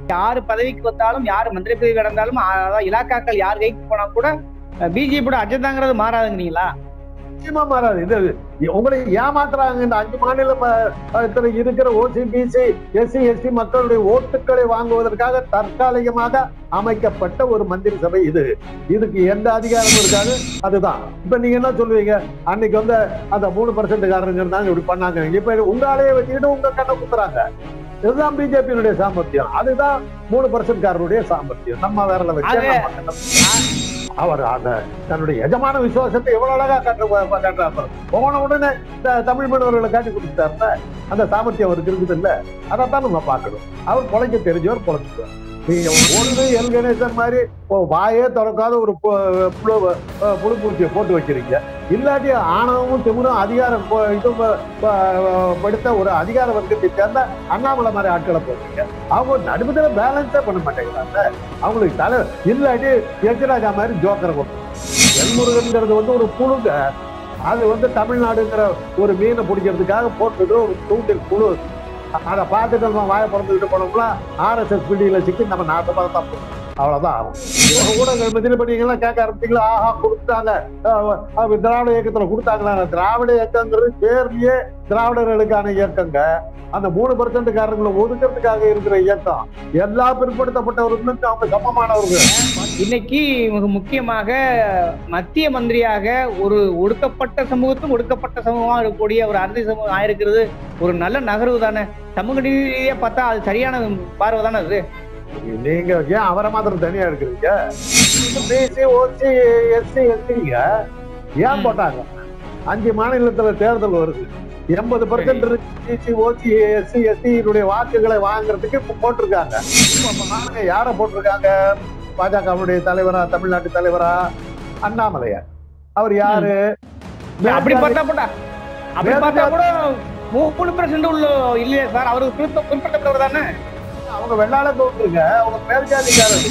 யாரு பதவிக்கு வந்தாலும் யாரு மந்திரி பதவி கிடந்தாலும் அதாவது இலாக்காக்கள் யார் கைக்கு போனா கூட பிஜேபியோட அஜெண்டாங்கிறது மாறாதுங்கிறீங்களா நிச்சயமா மாறாது இது உங்களை ஏமாத்துறாங்க இந்த அஞ்சு மாநிலம் அஹ், இருக்கிற ஓசி பிசி எஸ்சி எஸ்டி மக்களுடைய ஓட்டுக்களை வாங்குவதற்காக தற்காலிகமாக அமைக்கப்பட்ட ஒரு மந்திரி சபை இது இதுக்கு எந்த அதிகாரமும் இருக்காது அதுதான் இப்ப நீங்க என்ன சொல்லுவீங்க அன்னைக்கு வந்து அந்த மூணு பர்சன்ட் காரங்க இருந்தாங்க இப்படி பண்ணாங்க இப்ப உங்க ஆளையே வச்சுக்கிட்டு உங்க கண்ணை குத்துறாங்க இதுதான் பிஜேபியினுடைய சாமர்த்தியம் அதுதான் மூணு பர்சன்ட் காரருடைய சாமர்த்தியம் நம்ம வேறல வச்சு அது- நம்ம கண்ணை அவர் அந்த தன்னுடைய எஜமான விசுவாசத்தை எவ்வளவு அழகா காட்டு காட்டுறாரு போன உடனே இந்த தமிழ் மீனவர்களை காட்டி கொடுத்துட்டாருல அந்த சாமர்த்தியம் அவருக்கு இருக்குது இல்ல அதைத்தான் நம்ம பார்க்கணும் அவர் பொழைக்க தெரிஞ்சவர் பொழைச்சுக்குவார் நீங்க ஒன்று எல் கணேசன் மாதிரி ஓ, வாயே திறக்காத ஒரு பு- புழு அஹ், புழு பூச்சியை போட்டு வைக்கிறீங்க இல்லாட்டி ஆணவமும் திமிரும் அதிகாரம் போ- இது ப- ப- படுத்த ஒரு அதிகார வர்க்கத்தை சேர்ந்த அண்ணாமலை மாதிரி ஆட்களை போடுறீங்க அவங்க நடுமத்துல பேலன்ஸே பண்ண மாட்டேங்கிறாங்க அவங்களுக்கு தலை இல்லாட்டி எச்சராஜா மாதிரி ஜோக்கரை கொண்டு எல்முருகன்ங்கிறது வந்து ஒரு புழுங்க அது வந்து தமிழ்நாடுங்கிற ஒரு மீனை பிடிக்கிறதுக்காக போட்டுட்டு ஒரு தூண்டில் புழு அதை பார்த்துட்டு நம்ம வாயை பிறந்துக்கிட்டு போனோம்னா ஆர்எஸ்எஸ் பிடியில சிக்கி நம்ம நாட்டு தான் தப்பு அவ்வளவுதான் ஆகும் இவங்க ஊடகங்கள் மத்தியில் பண்ணீங்களா கேட்க ஆரம்பிச்சீங்களா ஆஹா கொடுத்தாங்க அஹ் அஹ் திராவிட இயக்கத்துல கொடுத்தாங்களா திராவிட இயக்கங்கிறது பேர்லயே திராவிடர்களுக்கான இயக்கங்க அந்த மூணு பர்சன்ட் காரங்களை ஒதுக்கிறதுக்காக இருக்கிற இயக்கம் எல்லா பிற்படுத்தப்பட்டவர்களுக்கும் அவங்க சமமானவர்கள் இன்னைக்கு மிக முக்கியமாக மத்திய மந்திரியாக ஒரு ஒடுக்கப்பட்ட சமூகத்தும் ஒடுக்கப்பட்ட சமூகமாக இருக்கக்கூடிய ஒரு அரசியல் சமூகம் ஆயிருக்கிறது ஒரு நல்ல நகர்வு தானே சமூக ரீதியா பார்த்தா அது சரியான பார்வை தானே அது நீங்க ஏன் அவரை மாத்திரம் தனியா எடுக்கிறீங்க பிசி ஓசி எஸ்சி எஸ்டிங்க ஏன் ம். போட்டாங்க அஞ்சு மாநிலத்துல தேர்தல் வருது எண்பது பர்சன்ட் பிசி ஓசி எஸ்சி எஸ்டியினுடைய வாக்குகளை வாங்குறதுக்கு இப்ப போட்டிருக்காங்க இப்ப பாருங்க யார போட்டிருக்காங்க பாஜகவுடைய தலைவரா தமிழ்நாட்டு தலைவரா அண்ணாமலையார் அவர் யாரு அப்படி பார்த்தா போட்டா அப்படி பார்த்தா கூட மூணு பெர்சென்ட் உள்ள இல்லையா சார் அவருக்கு குறிப்பிட்ட குறிப்பிட்டவர் தானே அவங்க வெள்ளால தோன்றுங்க அவங்க மேல்ஜாதிக்காரர்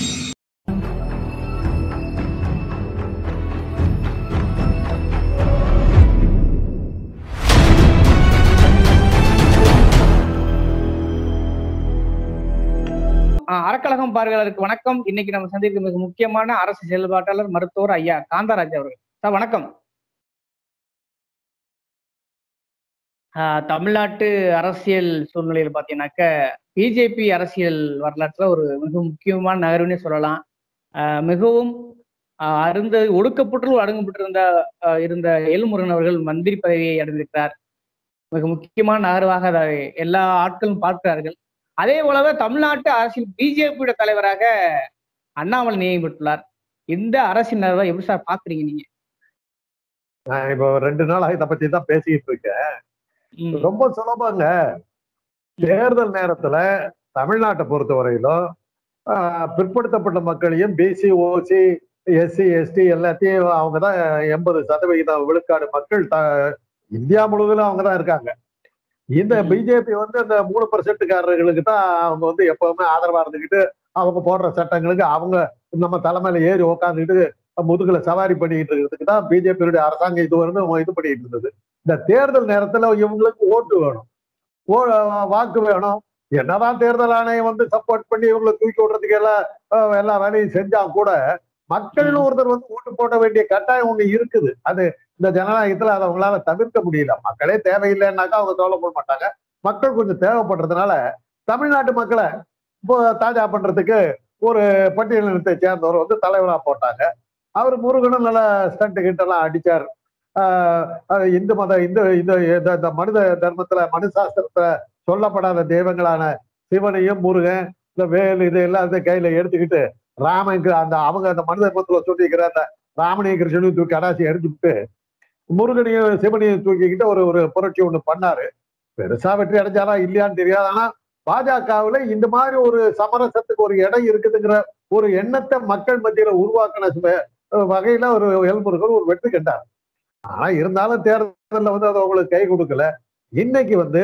ஆஹ் அறக்கழகம் பார்வையாளருக்கு வணக்கம் இன்னைக்கு நம்ம சந்திக்கும் மிக முக்கியமான அரசு செயல்பாட்டாளர் மருத்துவர் ஐயா காந்தராஜ் அவர்கள் சார் வணக்கம் ஆஹ் தமிழ்நாட்டு அரசியல் சூழ்நிலையில் பார்த்தீங்கன்னாக்க பிஜேபி அரசியல் வரலாற்றுல ஒரு மிக முக்கியமான நகர்வுனே சொல்லலாம் ஆஹ் மிகவும் ஆஹ் அருந்த ஒடுக்கப்பட்டு அடங்கப்பட்டிருந்த ஆஹ் இருந்த எல்முருகன் அவர்கள் மந்திரி பதவியை அடைந்திருக்கிறார் மிக முக்கியமான நகர்வாக அதை எல்லா ஆட்களும் பார்க்கிறார்கள் அதே போலவே தமிழ்நாட்டு அரசியல் பிஜேபியோட தலைவராக அண்ணாமலை நியமிக்கப்பட்டுள்ளார் இந்த அரசியல் நகர்வை எப்படி சார் பாக்குறீங்க நீங்க நான் இப்போ ரெண்டு நாளாக இதை பத்தி தான் பேசிக்கிட்டு இருக்கேன் ம், ரொம்ப சுலபங்க தேர்தல் நேரத்துல தமிழ்நாட்டை பொறுத்தவரையிலும் ஆஹ், பிற்படுத்தப்பட்ட மக்களையும் பிசி ஓசி எஸ்சி எஸ்டி எல்லாத்தையும் அவங்க தான் எண்பது சதவிகிதம் விழுக்காடு மக்கள் த இந்தியா முழுவதும் அவங்க தான் இருக்காங்க இந்த ம். பிஜேபி வந்து அந்த மூணு பர்சன்ட்காரர்களுக்கு தான் அவங்க வந்து எப்பவுமே ஆதரவா இருந்துக்கிட்டு அவங்க போடுற சட்டங்களுக்கு அவங்க நம்ம தலைமையில ஏறி உக்காந்துக்கிட்டு முதுகுல சவாரி பண்ணிக்கிட்டு இருக்கிறதுக்கு தான் பிஜேபியுடைய அரசாங்கம் இது வந்து இது பண்ணிட்டு இருந்தது இந்த தேர்தல் நேரத்துல இவங்களுக்கு ஓட்டு வேணும் ஓ வாக்கு வேணும் என்னதான் தேர்தல் ஆணையம் வந்து சப்போர்ட் பண்ணி இவங்களை தூக்கி விடுறதுக்கு எல்லாம் அஹ், எல்லா வேலையும் செஞ்சா கூட மக்கள்னு ஒருத்தர் வந்து ஓட்டு போட வேண்டிய கட்டாயம் ஒண்ணு இருக்குது அது இந்த ஜனநாயகத்துல அதை அவங்களால தவிர்க்க முடியல மக்களே தேவையில்லைன்னாக்கா அவங்க கவலைப்பட மாட்டாங்க மக்கள் கொஞ்சம் தேவைப்படுறதுனால தமிழ்நாட்டு மக்களை இப்போ தாஜா பண்றதுக்கு ஒரு பட்டியலினத்தை சேர்ந்தவர் வந்து தலைவரா போட்டாங்க அவர் முருகனும் நல்ல ஸ்டண்ட் கிட்டெல்லாம் அடிச்சார் ஆஹ் ஆஹ் இந்து மத இந்த இந்த இந்த- இந்த மனித தர்மத்துல மனு சாஸ்திரத்துல சொல்லப்படாத தெய்வங்களான சிவனையும் முருகன் இந்த வேல் இது எல்லாத்தையும் கையில எடுத்துக்கிட்டு ராமனுக்கு அந்த அவங்க அந்த மனித தர்மத்துல சொல்லிக்கிற அந்த ராமனையும் கிருஷ்ணனையும் தூக்கி அடாசி எடுத்துக்கிட்டு முருகனையும் சிவனையும் தூக்கிக்கிட்டு ஒரு ஒரு புரட்சி ஒண்ணு பண்ணாரு பெருசா வெற்றி அடைஞ்சாரா இல்லையான்னு தெரியாது ஆனா பாஜகவுல இந்த மாதிரி ஒரு சமரசத்துக்கு ஒரு இடம் இருக்குதுங்கிற ஒரு எண்ணத்தை மக்கள் மத்தியில உருவாக்கின சுவ- வகையில ஒரு எல்முருகன் ஒரு வெற்றி கண்டார் ஆனா இருந்தாலும் தேர்தல்ல வந்து அது அவங்களுக்கு கை கொடுக்கல இன்னைக்கு வந்து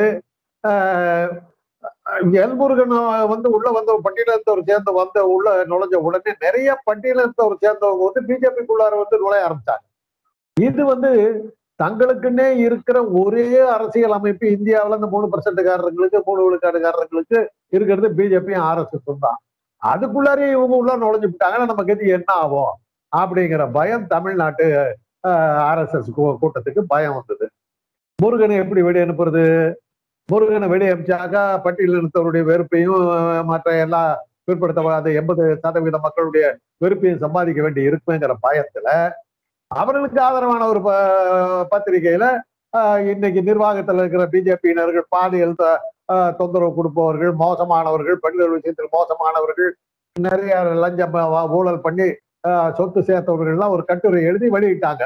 ஆஹ், எல்முருகன் வந்து உள்ள வந்த பட்டியலத்தவர் சேர்ந்து வந்த உள்ள நுழைஞ்ச உடனே நிறைய பட்டியலத்தவர் சேர்ந்தவங்க வந்து பிஜேபிக்குள்ளார வந்து நுழைய ஆரம்பிச்சாங்க இது வந்து தங்களுக்குன்னே இருக்கிற ஒரே அரசியல் அமைப்பு இந்தியாவுல இந்த மூணு பர்சன்ட்காரர்களுக்கு மூணு விழுக்காடுகாரர்களுக்கு இருக்கிறது பிஜேபியும் ஆர்எஸ்எஸ் தான் அதுக்குள்ளாரே இவங்க உள்ள நுழைஞ்சு விட்டாங்கன்னா நம்ம கதி என்ன ஆகும் அப்படிங்கிற பயம் தமிழ்நாட்டு ஆர்எஸ்எஸ் கூட்டத்துக்கு பயம் வந்தது முருகனை எப்படி வெடி அனுப்புறது முருகனை வெடி அனுப்பிச்சாக்கா பட்டியலில் இருந்தவருடைய வெறுப்பையும் அஹ், மற்ற எல்லா பிற்படுத்தப்படாத எண்பது சதவீத மக்களுடைய வெறுப்பையும் சம்பாதிக்க வேண்டி இருக்குங்கிற பயத்துல அவர்களுக்கு ஆதரவான ஒரு ப- பத்திரிகையில ஆஹ், இன்னைக்கு நிர்வாகத்தில் இருக்கிற பிஜேபியினர்கள் பாலியல் த- ஆஹ், தொந்தரவு கொடுப்பவர்கள் மோசமானவர்கள் பெண்கள் விஷயத்தில் மோசமானவர்கள் நிறைய லஞ்சம் வ- ஊழல் பண்ணி ஆஹ், சொத்து சேர்த்தவர்கள்லாம் ஒரு கட்டுரை எழுதி வெளியிட்டாங்க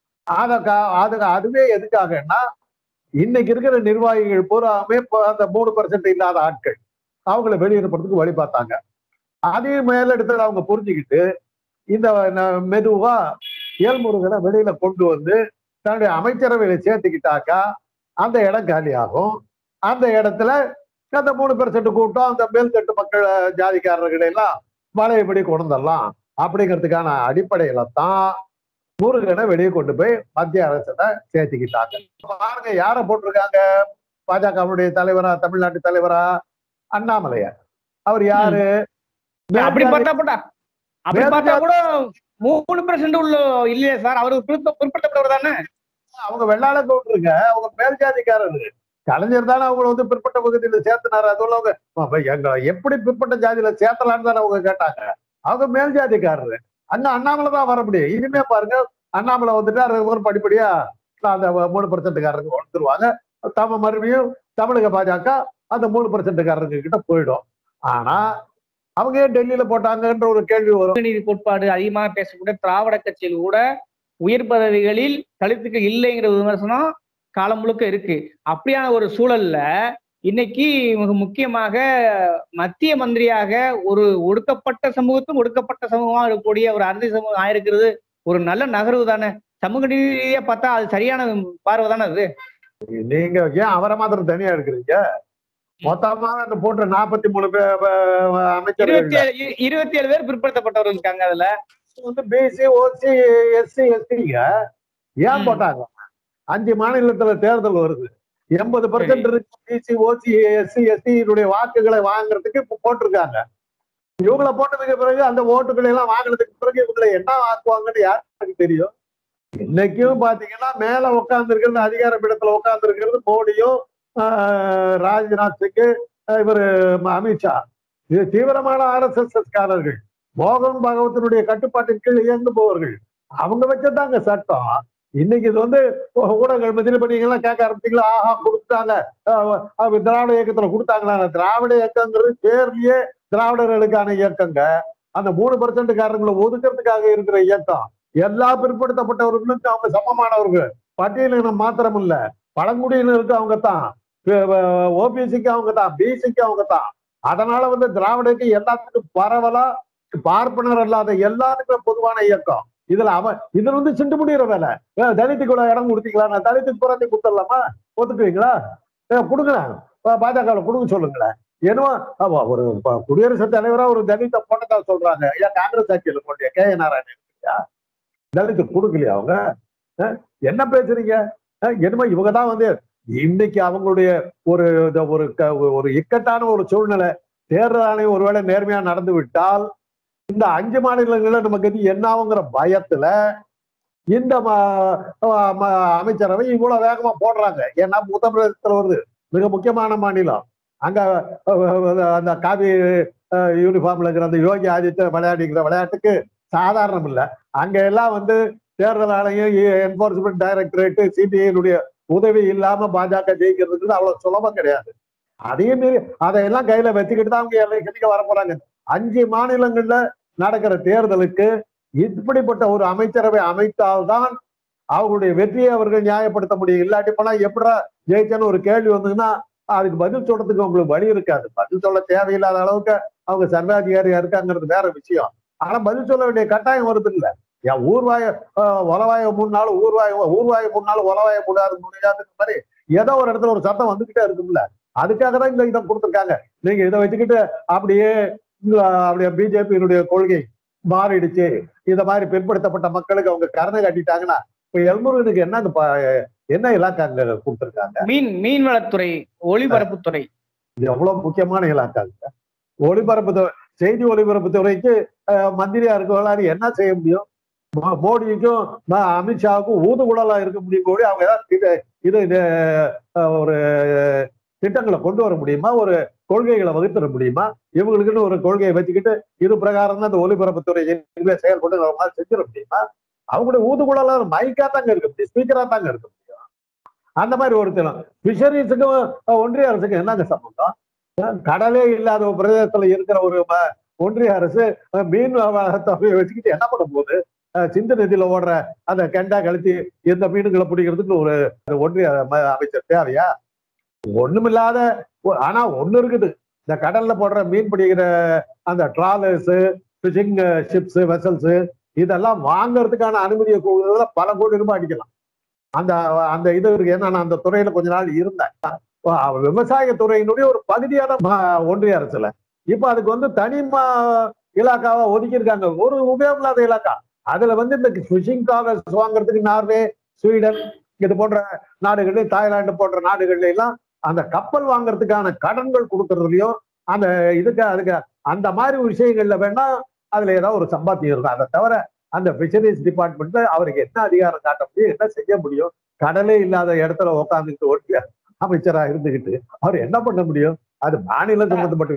அத கா- அது அதுவே எதுக்காகன்னா இன்னைக்கு இருக்கிற நிர்வாகிகள் பூராமே இப்ப அந்த மூணு பர்சன்ட் இல்லாத ஆட்கள் அவங்கள வெளியிடப்படுறதுக்கு வழி பார்த்தாங்க அதையும் மேலெடுத்து அவங்க புரிஞ்சுக்கிட்டு இந்த ந- மெதுவா ஏல்முருகனை வெளியில கொண்டு வந்து தன்னுடைய அமைச்சரவையில சேர்த்துக்கிட்டாக்கா அந்த இடம் காலியாகும் அந்த இடத்துல அந்த மூணு பெர்சென்ட் கூட்டம் அந்த மேல்தட்டு மக்கள் அஹ், ஜாதிக்காரர்களை எல்லாம் வளையபடி கொண்டு வந்துடலாம் அப்படிங்கிறதுக்கான அடிப்படையில தான் முருகனை வெளியே கொண்டு போய் மத்திய அரசை சேர்த்துக்கிட்டாங்க பாருங்க யாரை போட்டிருக்காங்க பாஜகவுடைய தலைவரா தமிழ்நாட்டு தலைவரா அண்ணாமலையார் அவர் யாரு அப்படி பார்த்தா போட்டா அப்படி வேற பார்த்தா கூட மூணு பெர்சென்ட் உள்ள இல்லையே சார் அவரு பிற்ப- பிற்படுத்தப்பட்டவர் தானே அவங்க வெள்ளாள கவுண்டருங்க அவங்க மேல் ஜாதிக்காரரு கலைஞர் தானே அவங்கள வந்து பிற்பட்ட பகுதியில சேர்த்தினாரு அதுல அவங்க அப்ப எங்க எப்படி பிற்பட்ட ஜாதியில சேர்த்தலான்னு தானே அவங்க கேட்டாங்க அவங்க மேல் ஜாதிக்காரரு அண்ணா அண்ணாமலை தான் வர முடியும் இனிமே பாருங்க அண்ணாமலை வந்துட்டு அதுக்கப்புறம் படிப்படியா அந்த மூணு பர்சன்ட்காரருக்கு வந்துருவாங்க தம மறுபடியும் தமிழக பாஜக அந்த மூணு பர்சன்ட்காரங்க கிட்ட போயிடும் ஆனா அவங்க ஏன் டெல்லியில போட்டாங்கன்ற ஒரு கேள்வி வரும் நீதி கோட்பாடு அதிகமாக பேசக்கூடிய திராவிட கட்சியில் கூட உயர் பதவிகளில் தலித்துக்கு இல்லைங்கிற விமர்சனம் காலம் முழுக்க இருக்கு அப்படியான ஒரு சூழல்ல இன்னைக்கு மிக முக்கியமாக மத்திய மந்திரியாக ஒரு ஒடுக்கப்பட்ட சமூகத்தும் ஒடுக்கப்பட்ட சமூகமாக இருக்கக்கூடிய ஒரு அரசியல் சமூகம் ஆயிருக்கிறது ஒரு நல்ல நகர்வு தானே சமூக ரீதியா பார்த்தா அது சரியான பார்வை தானே அது நீங்க ஏன் அவரை மாத்திரம் தனியா எடுக்கிறீங்க மொத்தமா அந்த போட்ட நாற்பத்தி மூணு அமைச்சர்கள் இருபத்தி ஏழு இ- இருபத்தி ஏழு பேர் பிற்படுத்தப்பட்டவர்கள் இருக்காங்க அதுல வந்து பிசி ஓசி எஸ்சி எஸ்டிங்க ஏன் ம். போட்டாங்க அஞ்சு மாநிலத்துல தேர்தல் வருது எண்பது பர்சன்ட் இருக்கு பிசி ஓசி எஸ்சி எஸ்டியினுடைய வாக்குகளை வாங்குறதுக்கு இப்ப போட்டிருக்காங்க இவங்கள போட்டதுக்கு பிறகு அந்த ஓட்டுகளை எல்லாம் வாங்குறதுக்கு பிறகு இவங்களை என்ன ஆக்குவாங்கன்னு யாருக்கு தெரியும் இன்னைக்கும் பாத்தீங்கன்னா மேல உட்கார்ந்து இருக்கிறது அதிகார பீடத்துல உட்கார்ந்து இருக்கிறது மோடியும் ஆஹ், ராஜ்நாத் சிங் இவர் அமித்ஷா இது தீவிரமான ஆர்எஸ்எஸ் காரர்கள் மோகன் பாகவத்தினுடைய கட்டுப்பாட்டின் கீழ் இயங்குபவர்கள் அவங்க வச்சதாங்க சட்டம் இன்னைக்கு இது வந்து ஊ- ஊடகங்கள் மத்தியில் இப்ப நீங்க எல்லாம் கேட்க ஆரம்பிச்சீங்களா ஆஹா கொடுத்தாங்க ஆஹ் ஆஹ் திராவிட இயக்கத்துல கொடுத்தாங்களா திராவிட இயக்கங்கிறது பேர்லயே திராவிடர்களுக்கான இயக்கங்க அந்த மூணு பர்சன்ட்காரங்களை ஒதுக்கிறதுக்காக இருக்கிற இயக்கம் எல்லா பிற்படுத்தப்பட்டவர்களுக்கும் அவங்க சமமானவர்கள் பட்டியலினம் மாத்திரம் இல்ல பழங்குடியினருக்கு அவங்க தான் ஓபிசிக்கு அவங்க தான் பிசிக்கு அவங்க தான் அதனால வந்து திராவிடக்கு எல்லாத்துக்கும் பரவலா பார்ப்பனர் அல்லாத எல்லாருக்கும் பொதுவான இயக்கம் இதுல அவன் இதுல வந்து சிண்டு முடிகிற வேலை ஏ, தலித்துக்குள்ள இடம் கொடுத்தீங்களா நான் தலித்துக்கு புறத்தை கொடுத்துடலாமா ஒத்துக்குவீங்களா ஏ, கொடுங்களேன் பா- பாஜகவில் கொடுங்க சொல்லுங்களேன் என்னவோ ஆமா, ஒரு ப- குடியரசுத் தலைவரா ஒரு தலித்தை போட்டதா சொல்றாங்க ஏன் காங்கிரஸ் ஆட்சியில போட்டியா கே ஏ நாராயணன் இல்லையா? தலித்து கொடுக்கலையா அவங்க அஹ், என்ன பேசுறீங்க அஹ், என்னமோ இவங்க தான் வந்து இன்னைக்கு அவங்களுடைய ஒரு இந்த ஒரு க- ஒரு இக்கட்டான ஒரு சூழ்நிலை தேர்தல் ஆணையம் ஒருவேளை நேர்மையா நடந்து விட்டால் இந்த அஞ்சு மாநிலங்கள்ல நமக்கு இது என்ன ஆகுங்கிற பயத்துல இந்த ம- ம- அமைச்சரவை இவ்வளவு வேகமா போடுறாங்க ஏன்னா உத்தரப்பிரதேசத்துல வருது மிக முக்கியமான மாநிலம் அங்க அஹ், அந்த காவி அஹ், யூனிஃபார்ம்ல இருக்கிற அந்த யோகி ஆதித்ய விளையாடிக்கிற விளையாட்டுக்கு சாதாரணம் இல்ல அங்க எல்லாம் வந்து தேர்தல் ஆணையம் என்போர்ஸ்மெண்ட் டைரக்டரேட் சிபிஐனுடைய உதவி இல்லாம பாஜக ஜெயிக்கிறதுக்கு அவ்வளவு சுலபம் கிடையாது அதையும் மீறி அதையெல்லாம் கையில வச்சுக்கிட்டு தான் அவங்க எலெக்ஷனுக்கு வர போறாங்க அஞ்சு மாநிலங்கள்ல நடக்கிற தேர்தலுக்கு இப்படிப்பட்ட ஒரு அமைச்சரவை அமைத்தால்தான் அவங்களுடைய வெற்றியை அவர்கள் நியாயப்படுத்த முடியும் இல்லாட்டி போனா எப்படா ஜெயிச்சேன்னு ஒரு கேள்வி வந்ததுன்னா அதுக்கு பதில் சொல்றதுக்கு உங்களுக்கு வழி இருக்காது பதில் சொல்ல தேவையில்லாத அளவுக்கு அவங்க சர்வாதிகாரியா இருக்காங்கிறது வேற விஷயம் ஆனா பதில் சொல்ல வேண்டிய கட்டாயம் வருது இல்ல என் ஊர்வாய ஆஹ், உலவாய மூணு நாள் ஊர்வாய ஊர்வாய மூணு நாள் உலவாய முடியாது முடியாதுன்ற மாதிரி ஏதோ ஒரு இடத்துல ஒரு சத்தம் வந்துகிட்டே இருக்கும்ல அதுக்காக தான் இந்த இதை கொடுத்துருக்காங்க நீங்க இதை வச்சுக்கிட்டு அப்படியே ஆஹ், அப்படியே பிஜேபியினுடைய கொள்கை மாறிடுச்சு இந்த மாதிரி பிற்படுத்தப்பட்ட மக்களுக்கு அவங்க கருணை காட்டிட்டாங்கன்னா இப்ப எல்முருகனுக்கு என்ன அந்த ப- என்ன இலாக்கா அங்க கொடுத்துருக்காங்க மீன் மீன்வளத்துறை ஒளிபரப்புத்துறை இது எவ்வளவு முக்கியமான இலாக்காங்க ஒளிபரப்பு துறை- செய்தி ஒளிபரப்பு துறைக்கு அஹ், மந்திரியா இருக்கவங்களால என்ன செய்ய முடியும் மோ- மோடிக்கும் ம- அமித்ஷாவுக்கும் ஊதுகுழலா இருக்க முடியும் கூட அவங்க ஏதாவது இது இது இது, அஹ், ஒரு திட்டங்களை கொண்டு வர முடியுமா ஒரு கொள்கைகளை வகுத்துட முடியுமா இவங்களுக்குன்னு ஒரு கொள்கையை வச்சுக்கிட்டு இது பிரகாரம் தான் இந்த ஒலிபரப்புத்துறை இனிமே செயல்பட்டு நம்ம மாதிரி செஞ்சிட முடியுமா அவங்களுடைய ஊதுகுழலா மைக்கா தாங்க இருக்க முடியும் ஸ்பீக்கரா தாங்க இருக்க முடியும் அந்த மாதிரி ஒரு தினம் பிஷரிஸுக்கும் ஒன்றிய அரசுக்கும் என்னங்க சம்பந்தம் அஹ் கடலே இல்லாத ஒரு பிரதேசத்துல இருக்கிற ஒரு ம- ஒன்றிய அரசு அஹ் மீன் தொகையை வச்சுக்கிட்டு என்ன பண்ண போகுது அஹ் சிந்து நதியில ஓடுற அந்த கெண்டா கழுத்தி இந்த மீனுங்களை பிடிக்கிறதுக்கு ஒரு ஒன்றிய ம- அமைச்சர் தேவையா ஒண்ணுமில்லாத ஒ- ஆனா ஒண்ணு இருக்குது இந்த கடல்ல போடுற மீன் பிடிக்கிற அந்த ட்ராலர்ஸ் ஃபிஷிங் ஷிப்ஸ் வெசல்ஸ் இதெல்லாம் வாங்குறதுக்கான அனுமதியை கொடுக்கறதுல பல கோடி ரூபாய் அடிக்கலாம் அந்த அந்த இது இருக்கு ஏன்னா நான் அந்த துறையில கொஞ்ச நாள் இருந்தேன் அஹ் விவசாய துறையினுடைய ஒரு பகுதியான ம- ஒன்றிய அரசுல இப்ப அதுக்கு வந்து தனி ம- இலாக்காவா ஒதுக்கி இருக்காங்க ஒரு உபயோகம் இல்லாத இலாக்கா அதுல வந்து இந்த ஃபிஷிங் ட்ராலர்ஸ் வாங்குறதுக்கு நார்வே ஸ்வீடன் இது போன்ற நாடுகள்ல தாய்லாந்து போன்ற நாடுகள்ல எல்லாம் அந்த கப்பல் வாங்குறதுக்கான கடன்கள் கொடுக்கறதுலயும் அந்த இதுக்கு அதுக்கு அந்த மாதிரி விஷயங்கள்ல வேணா அதுல ஏதாவது ஒரு சம்பாத்தியம் இருக்கும் அதை தவிர அந்த பிஷரிஸ் டிபார்ட்மெண்ட்ல அவருக்கு என்ன அதிகாரம் காட்ட முடியும் என்ன செய்ய முடியும் கடலே இல்லாத இடத்துல உட்காந்துட்டு ஒட்டிய அமைச்சரா இருந்துகிட்டு அவர் என்ன பண்ண முடியும் அது மாநிலம் சம்பந்தப்பட்ட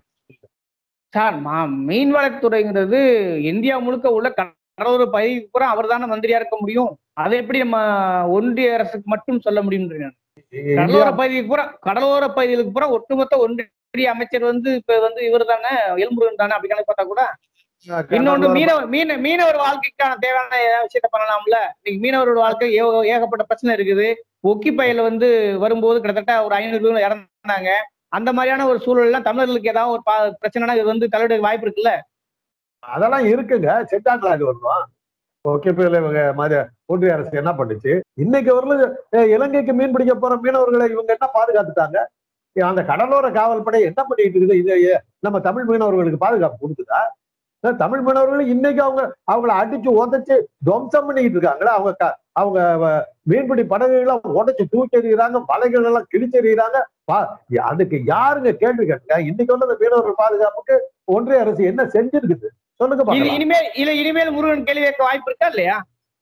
சார் மா மீன்வளத்துறைங்கிறது இந்தியா முழுக்க உள்ள கடலோர பகுதிக்கு பூரா அவர் தானே மந்திரியா இருக்க முடியும் அதை எப்படி நம்ம ஒன்றிய அரசுக்கு மட்டும் சொல்ல முடியும்ன்றீங்க இந்தியா கடலோர பகுதிக்கு பூரா கடலோர பகுதிகளுக்கு பூரா ஒட்டுமொத்த ஒன்றிய அமைச்சர் வந்து இப்ப வந்து இவர் தானே எல்முருகன் தானே அப்படி கணக்கு பார்த்தா கூட இன்னொன்று மீனவர் மீன மீனவர் வாழ்க்கைக்கான தேவையான ஏதாவது விஷயத்த பண்ணலாம்ல இன்னைக்கு மீனவரோட வாழ்க்கை ஏக- ஏகப்பட்ட பிரச்சனை இருக்குது ஒக்கி பயல வந்து வரும்போது கிட்டத்தட்ட ஒரு ஐநூறு பேர் இறந்தாங்க அந்த மாதிரியான ஒரு சூழல்லாம் தமிழர்களுக்கு ஏதாவது ஒரு பா- பிரச்சனைனா இது வந்து தலையிட வாய்ப்பு இருக்குல்ல அதெல்லாம் இருக்குங்க செஞ்சாங்களா அது வருவோம் ஓகே இவங்க மாதிரி ஒன்றிய அரசு என்ன பண்ணுச்சு இன்னைக்கு வரல இலங்கைக்கு மீன் பிடிக்க போற மீனவர்களை இவங்க என்ன பாதுகாத்துட்டாங்க ஏ, அந்த கடலோர காவல்படை என்ன பண்ணிட்டு இருக்குது இது ஏ, நம்ம தமிழ் மீனவர்களுக்கு பாதுகாப்பு கொடுக்குதா அஹ் தமிழ் மீனவர்கள் இன்னைக்கு அவங்க அவங்கள அடிச்சு உதைச்சு துவம்சம் பண்ணிக்கிட்டு இருக்காங்களா அவங்க க- அவங்க வ- மீன்பிடி படகுகளை உடைச்சு தூக்கி எறிகிறாங்க வலைகள் எல்லாம் கிழிச்சு எறிகிறாங்க பா- அதுக்கு யாருங்க கேள்வி கேட்டுங்க இன்னைக்கு வந்து அந்த மீனவர்கள் பாதுகாப்புக்கு ஒன்றிய அரசு என்ன செஞ்சிருக்குது சொல்லுங்க இது பார்க்கலாம். இனிமேல் இல்ல இனிமேல் முருகன் கேள்வி கேட்க வாய்ப்பு இருக்கா இல்லையா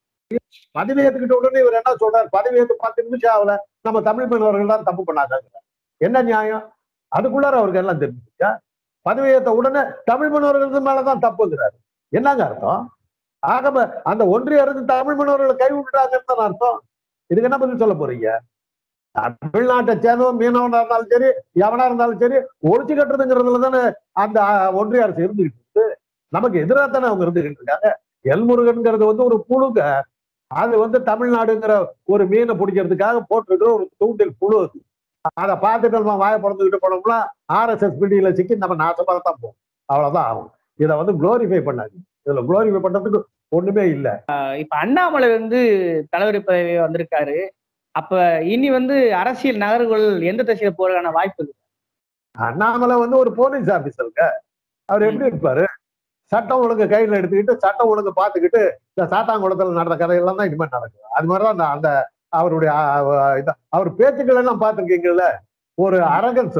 பதவி ஏத்துக்கிட்ட உடனே இவர் என்ன சொல்றாரு பதவி ஏத்து பத்து நிமிஷம் ஆகல நம்ம தமிழ் மீனவர்கள் தான் தப்பு பண்ணாங்க என்ன நியாயம் அதுக்குள்ளார அவருக்கு எல்லாம் தெரிஞ்சுச்சா பதவி ஏத்த உடனே தமிழ் மீனவர்கள் மேலதான் தப்புங்கிறாரு என்னங்க அர்த்தம் ஆகம அந்த ஒன்றிய அரசு தமிழ் மீனவர்களை கை விட்டுட்டாங்கன்னு தானே அர்த்தம் இதுக்கு என்ன பதில் சொல்ல போறீங்க தமிழ்நாட்டை சேர்ந்தவன் மீனவனா இருந்தாலும் சரி எவனா இருந்தாலும் சரி ஒழிச்சு கட்டுறதுங்கிறதுல தானே அந்த அஹ், ஒன்றிய அரசு இருந்துகிட்டு இருக்கு நமக்கு எதிராக தானே அவங்க இருந்துகிட்டு இருக்காங்க எல்முருகன்ங்கிறது வந்து ஒரு புழுங்க அது வந்து தமிழ்நாடுங்கிற ஒரு மீனை பிடிக்கிறதுக்காக போட்டிருக்கிற ஒரு தூண்டில் புழு அது. அதை பார்த்துட்டு நம்ம வாயை பிறந்துக்கிட்டு போனோம்னா ஆர்எஸ்எஸ் பிடியில சிக்கி நம்ம நாசமாக தான் போகும் அவ்வளவுதான் ஆகும் இதை வந்து குளோரிஃபை பண்ணாது இதுல குளோரிஃபை பண்றதுக்கு ஒண்ணுமே இல்ல இப்ப அண்ணாமலை வந்து தலைவர் பதவி வந்திருக்காரு அப்ப இனி வந்து அரசியல் நகர்வுகள் எந்த திசையில போறதுக்கான வாய்ப்பு இருக்கு அண்ணாமலை வந்து ஒரு போலீஸ் ஆபீசருங்க அவர் எப்படி இருப்பாரு சட்டம் ஒழுங்கு கையில எடுத்துக்கிட்டு சட்டம் ஒழுங்கு பார்த்துக்கிட்டு இந்த சாத்தாங்குளத்துல நடந்த கதையெல்லாம் தான் இனிமேல் நடக்கும் அது மாதிரிதான் அந்த- அந்த அவருடைய அ, அ, இத- அவர் பேச்சுக்கள் எல்லாம் பார்த்துருக்கீங்கல்ல ஒரு அரகன்ஸ்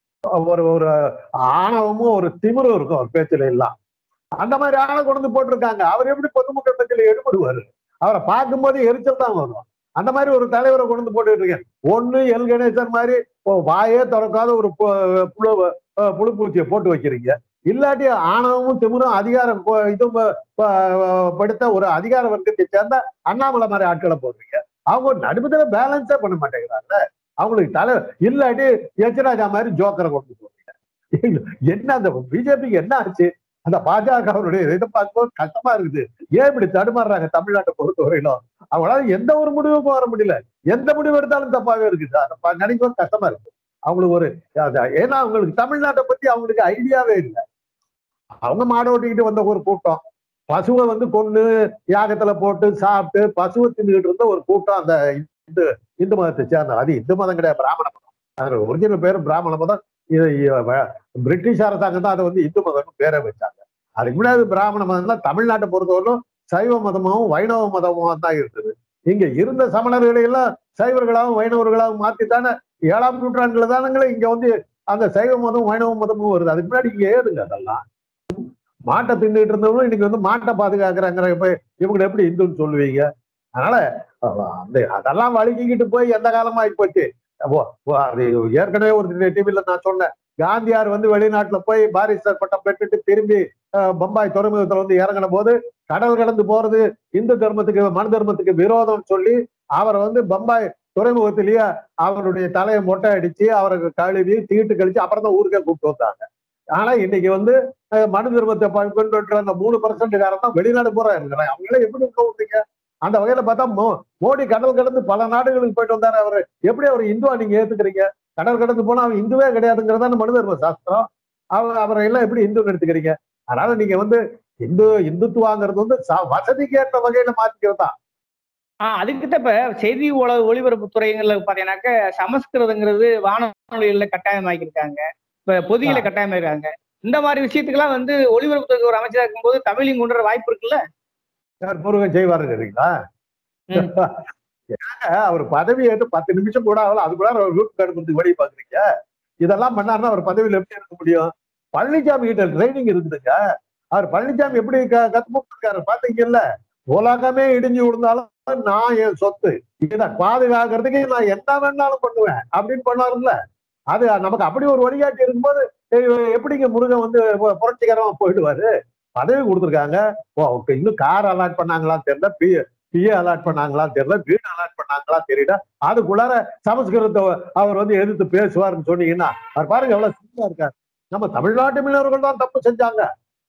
ஒரு ஒரு ஆணவமும் ஒரு திமிரும் இருக்கும் அவர் பேச்சுல எல்லாம் அந்த மாதிரி ஆளை கொண்டு வந்து போட்டிருக்காங்க அவர் எப்படி பொதுமக்கள் மத்தியில் எடுபடுவாரு அவரை பார்க்கும்போது எரிச்சல் தான் வரும் அந்த மாதிரி ஒரு தலைவரை கொண்டு வந்து போட்டுட்டு இருக்கேன் ஒண்ணு எல் கணேசன் மாதிரி ஓ, வாயே திறக்காத ஒரு பு- புழு அஹ், புழுப்பூச்சியை போட்டு வைக்கிறீங்க இல்லாட்டி ஆணவமும் திமிரும் அதிகாரம் கொ- இதுவும் ப- ப- படுத்த ஒரு அதிகார வர்க்கத்தை சேர்ந்த அண்ணாமலை மாதிரி ஆட்களை போடுறீங்க அவங்க ஒரு நடுப்புல பேலன்ஸே பண்ண மாட்டேங்கிறாங்க அவங்களுக்கு தலை இல்லாட்டி எச்ராஜா மாதிரி ஜோக்கரை கொண்டு போறீங்க என்ன அந்த பிஜேபிக்கு என்ன ஆச்சு அந்த பாஜகவுடைய இதை பார்க்கும்போது கஷ்டமா இருக்குது ஏன் இப்படி தடுமாறுறாங்க தமிழ்நாட்டை பொறுத்த வரையிலும் அவங்களால எந்த ஒரு முடிவுக்கும் வர முடியல எந்த முடிவு எடுத்தாலும் தப்பாவே இருக்குது அதை பா- நினைக்கவும் கஷ்டமா இருக்கு அவங்களுக்கு ஒரு அது- ஏன்னா அவங்களுக்கு தமிழ்நாட்டை பத்தி அவங்களுக்கு ஐடியாவே இல்லை அவங்க மாட ஓட்டிக்கிட்டு வந்த ஒரு கூட்டம் பசுவை வந்து கொண்டு யாகத்துல போட்டு சாப்பிட்டு பசுவை தின்னுகிட்டு இருந்த ஒரு கூட்டம் அந்த இந்து இந்து மதத்தை சேர்ந்த அது இந்து மதம் கிடையாது பிராமண மதம் அது ஒரிஜினல் பேர் பிராமண மதம் இது இ- வ- பிரிட்டிஷ் அரசாங்கம் தான் அதை வந்து இந்து மதம்னு பேரை வச்சாங்க அதுக்கு முன்னாடி பிராமண மதம் தான் தமிழ்நாட்டை பொறுத்தவரைக்கும் சைவ மதமும் வைணவ மதமும் தான் இருந்தது இங்க இருந்த சமணர்களை எல்லாம் சைவர்களாகவும் வைணவர்களாகவும் மாத்தித்தானே ஏழாம் நூற்றாண்டுல தானுங்களே இங்க வந்து அந்த சைவ மதம் வைணவ மதமும் வருது அதுக்கு முன்னாடி இங்க ஏதுங்க அதெல்லாம் மாட்டை தின்னுட்டு இருந்தவங்களும் இன்னைக்கு வந்து மாட்டை பாதுகாக்கிறாங்கிற இப்ப இவங்களை எப்படி இந்துன்னு சொல்லுவீங்க அதனால அஹ், அந்த அதெல்லாம் வழுக்கிக்கிட்டு போய் எந்த காலமா போச்சு ஓ, ஓ, அது ஏற்கனவே ஒரு டிவில நான் சொன்னேன் காந்தியார் வந்து வெளிநாட்டுல போய் பாரிஸ்டர் பட்டம் பெற்றுட்டு திரும்பி அஹ், பம்பாய் துறைமுகத்துல வந்து இறங்கின போது கடல் கடந்து போறது இந்து தர்மத்துக்கு மனு தர்மத்துக்கு விரோதம் சொல்லி அவரை வந்து பம்பாய் துறைமுகத்திலேயே அவருடைய தலையை மொட்டை அடிச்சு அவருக்கு கழுவி தீட்டு கழிச்சு அப்புறம் தான் ஊருக்கே கூப்பிட்டு வந்தாங்க ஆனா இன்னைக்கு வந்து அஹ், மனு தர்மத்தை ப- பின்பற்ற அந்த மூணு பர்சன்ட் காரன் தான் வெளிநாடு போறா இருக்கிறாங்க அவங்களே எப்படி இருக்க விட்டீங்க அந்த வகையில பார்த்தா மோ- மோடி கடல் கடந்து பல நாடுகளுக்கு போயிட்டு வந்தாரு அவரு எப்படி அவர் இந்துவா நீங்க ஏத்துக்கிறீங்க கடல் கடந்து போனா அவன் இந்துவே கிடையாதுங்கிறதான மனு தர்ம சாஸ்திரம் அவர் அவரை எல்லாம் எப்படி இந்துன்னு எடுத்துக்கிறீங்க அதனால நீங்க வந்து இந்து இந்துத்துவாங்கிறது வந்து ச- வசதிக்கு ஏற்ற வகையில மாத்திக்கிறதா ஆஹ் அதுக்கிட்ட இப்ப செய்தி ஒள ஒளிபரப்பு துறைகள்ல பாத்தீங்கன்னாக்க சமஸ்கிருதங்கிறது வானொலிகள்ல கட்டாயமாக்கியிருக்காங்க இப்ப பொதியில கட்டாயமாயிருக்காங்க இந்த மாதிரி விஷயத்துக்கெல்லாம் வந்து ஒளிபரப்புத்துறை ஒரு அமைச்சரா இருக்கும்போது தமிழையும் கொண்டு வர வாய்ப்பு இருக்குல்ல யார் முருகன் செய்வாருங்கிறீங்களா ம். ஏங்க அவர் பதவி ஏற்று பத்து நிமிஷம் கூட ஆகல அதுக்குள்ள அவர் வீட்டுக்கு அனுப்புறதுக்கு வழி பாக்குறீங்க இதெல்லாம் பண்ணாருன்னா அவர் பதவியில எப்படி இருக்க முடியும் பழனிசாமி கிட்ட ட்ரைனிங் இருக்குதுங்க அவர் பழனிசாமி எப்படி க- கத்துக்கிட்டாரு பாத்தீங்கல்ல உலகமே இடிஞ்சு விழுந்தாலும் நான் என் சொத்து இதை பாதுகாக்கிறதுக்கு நான் என்ன வேணாலும் பண்ணுவேன் அப்படின்னு பண்ணாருல்ல அது நமக்கு அப்படி ஒரு வழிகாட்டி இருக்கும்போது எ- எப்படிங்க முருகன் வந்து பு- புரட்சிகரமா போயிடுவாரு பதவி கொடுத்துருக்காங்க ஓ, okay, இன்னும் கார் அலாட் பண்ணாங்களா தெரியல பி பிஏ அலாட் பண்ணாங்களா தெரியல வீடு அலாட் பண்ணாங்களா தெரியல அதுக்குள்ளார சமஸ்கிருதத்தை அவர் வந்து எதிர்த்து பேசுவாருன்னு சொன்னீங்கன்னா அவர் பாருங்க எவ்வளவு சிம்பிளா இருக்காரு நம்ம தமிழ்நாட்டு மீனவர்கள் தான் தப்பு செஞ்சாங்க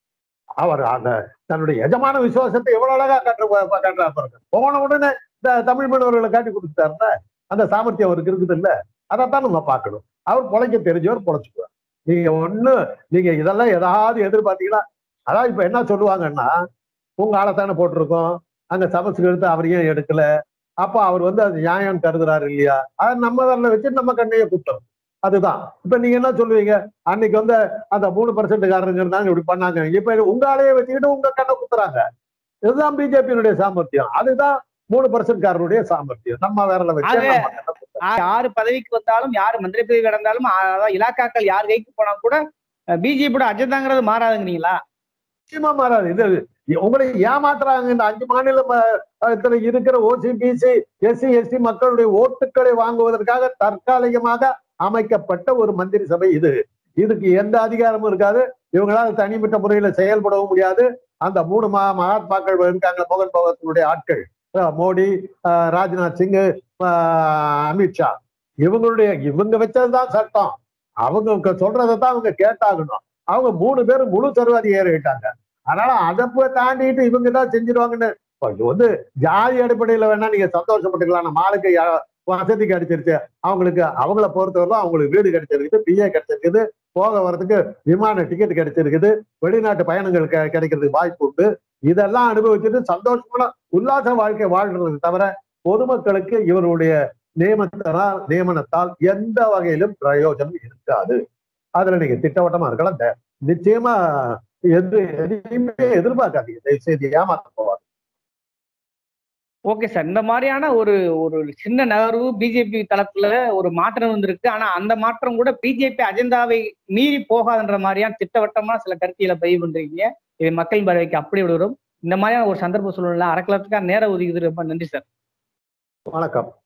அவர் அந்த தன்னுடைய எஜமான விசுவாசத்தை எவ்வளவு அழகா காட்டு காட்டுறா பாருங்க போன உடனே இந்த தமிழ் மீனவர்களை காட்டி கொடுத்துட்டாருல அந்த சாமர்த்தியம் அவருக்கு இருக்குது இல்ல அதைத்தான் நம்ம பார்க்கணும் அவர் பொழைக்க தெரிஞ்சவர் பொழைச்சுக்குவார் நீங்க ஒண்ணு நீங்க இதெல்லாம் ஏதாவது எதிர்பார்த்தீங்கன்னா அதான் இப்ப என்ன சொல்லுவாங்கன்னா உங்க ஆளத்தானே போட்டிருக்கோம் அங்க சமஸ்கிருதத்தை அவர் ஏன் எடுக்கல அப்ப அவர் வந்து அது நியாயம் கருதுறாரு இல்லையா அதை நம்ம வரல வச்சு நம்ம கண்ணையே குத்தம் அதுதான் இப்ப நீங்க என்ன சொல்லுவீங்க அன்னைக்கு வந்து அந்த மூணு பர்சன்ட் காரங்க இருந்தாங்க இப்படி பண்ணாங்க இப்ப உங்க ஆளையே வச்சுக்கிட்டு உங்க கண்ணை குத்துறாங்க இதுதான் பிஜேபியினுடைய சாமர்த்தியம் அதுதான் மூணு பர்சன்ட் காரருடைய சாமர்த்தியம் நம்ம வேறல வச்சு அது- நம்ம கண்ணை குத்துறோம். ஆ- யாரு பதவிக்கு வந்தாலும் யாரு மந்திரி பதவி கிடந்தாலும் ஆ- அதாவது இலாக்காக்கள் யார் கைக்கு போனா கூட பிஜேபியோட அஜெண்டாங்கிறது மாறாதுங்கிறீங்களா நிச்சயமா மாறாது இது உங்களை ஏமாத்துறாங்க இந்த அஞ்சு மாநிலம் இதுல இருக்கிற ஓசி பிசி எஸ்சி எஸ்டி மக்களுடைய ஓட்டுக்களை வாங்குவதற்காக தற்காலிகமாக அமைக்கப்பட்ட ஒரு மந்திரி சபை இது இதுக்கு எந்த அதிகாரமும் இருக்காது இவங்களால தனிப்பட்ட முறையில செயல்படவும் முடியாது அந்த மூணு மா மகாத்மாக்கள் இருக்காங்க மோகன் பகவத்தினுடைய ஆட்கள் அஹ் மோடி அஹ் ராஜ்நாத் சிங் அமித்ஷா இவங்களுடைய இவங்க வச்சதுதான் சட்டம் அவங்க சொல்றதை தான் அவங்க கேட்டாகணும் அவங்க மூணு பேரும் முழு சர்வாதிகாரி ஆயிட்டாங்க அதனால அதை போய் தாண்டிட்டு இவங்க தான் செஞ்சிருவாங்கன்னு இப்ப இது வந்து ஜாதி அடிப்படையில வேணா நீங்க சந்தோஷப்பட்டுக்கலாம் நம்ம ஆளுக்கு யா- வசதி கிடைச்சிருச்சு அவங்களுக்கு அவங்கள பொறுத்தவரை அவங்களுக்கு வீடு கிடைச்சிருக்குது பிஏ கிடைச்சிருக்குது போக வர்றதுக்கு விமான டிக்கெட் கிடைச்சிருக்குது வெளிநாட்டு பயணங்கள் கெ- கிடைக்கிறதுக்கு வாய்ப்பு உண்டு இதெல்லாம் அனுபவிச்சுட்டு சந்தோஷமான உல்லாச வாழ்க்கை வாழ்றது தவிர பொதுமக்களுக்கு இவருடைய நியமனத்தால் நியமனத்தால் எந்த வகையிலும் பிரயோஜனம் இருக்காது அதுல நீங்க திட்டவட்டமா இருக்கலாம் த- நிச்சயமா எது எதையுமே எதிர்பார்க்காதீங்க தயவு செய்து ஏமாத்த போவாங்க ஓகே சார் இந்த மாதிரியான ஒரு ஒரு சின்ன நகர்வு பிஜேபி தளத்துல ஒரு மாற்றம் வந்திருக்கு ஆனா அந்த மாற்றம் கூட பிஜேபி அஜெண்டாவை மீறி போகாதுன்ற மாதிரியான திட்டவட்டமா சில கருத்தியலை பதிவு பண்றீங்க இது மக்கள் பார்வைக்கு அப்படி விடுறோம் இந்த மாதிரியான ஒரு சந்தர்ப்ப சூழ்நிலை அறக்கலத்துக்காக நேரம் ஒதுக்குது ரொம்ப நன்றி சார் வணக்கம்